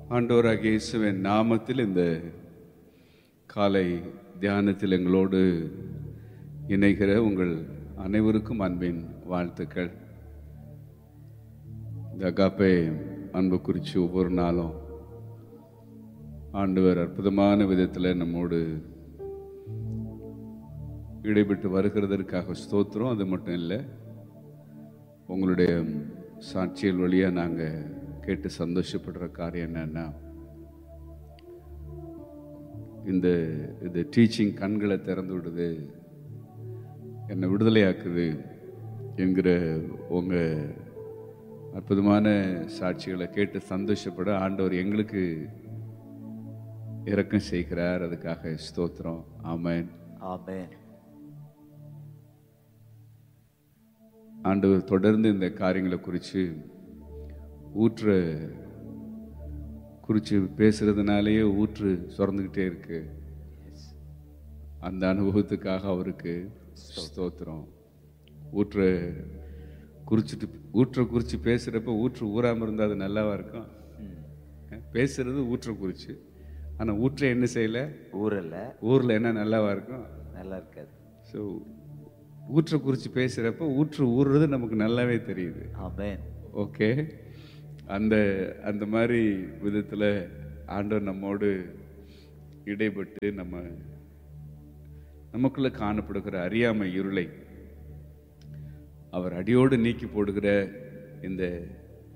ஆண்டவராகிய இயேசுவின் நாமத்தில் இந்த காலை தியானத்தில் எங்களோடு இணைகிற உங்கள் அனைவருக்கும் அன்பின் வாழ்த்துக்கள் இந்த அகாப்பே அன்பு குறித்து ஒவ்வொரு நாளும் ஆண்டவர் அற்புதமான விதத்தில் நம்மோடு இடைபெற்று வருகிறதற்காக ஸ்தோத்திரம் அது மட்டும் இல்லை உங்களுடைய சாட்சியல் வழியாக நாங்கள் கேட்டு சந்தோஷப்படுற காரியம் என்னன்னா இந்த இந்த டீச்சிங் கண்களை திறந்து விடுது என்னை விடுதலையாக்குது என்கிற உங்கள் அற்புதமான சாட்சிகளை கேட்டு சந்தோஷப்பட ஆண்டவர் எங்களுக்கு இரக்கம் செய்கிறார் அதுக்காக ஸ்தோத்திரம் ஆமென் ஆமென் ஆண்டவர் தொடர்ந்து இந்த காரியங்களை குறித்து ஊற்ற குறித்து பேசுறதுனாலேயே ஊற்று சுரந்துக்கிட்டே இருக்கு அந்த அனுபவத்துக்காக அவருக்கு ஸ்தோத்திரம் ஊற்ற குறிச்சிட்டு ஊற்ற குறித்து பேசுகிறப்ப ஊற்று ஊறாமல் இருந்தால் அது நல்லாவா இருக்கும் பேசுறது ஊற்ற குறித்து ஆனால் ஊற்றை என்ன செய்யலை ஊரில் ஊரில் என்ன நல்லாவா இருக்கும் நல்லா இருக்காது ஸோ ஊற்றை குறித்து பேசுகிறப்ப ஊற்று ஊறுறது நமக்கு நல்லாவே தெரியுது ஆமென் ஓகே அந்த அந்த மாதிரி விதத்தில் ஆண்டவர் நம்மோடு இடைப்பட்டு நம்ம நமக்குள்ள காணப்படுகிற அறியாமை இருளை அவர் அடியோடு நீக்கி போடுகிற இந்த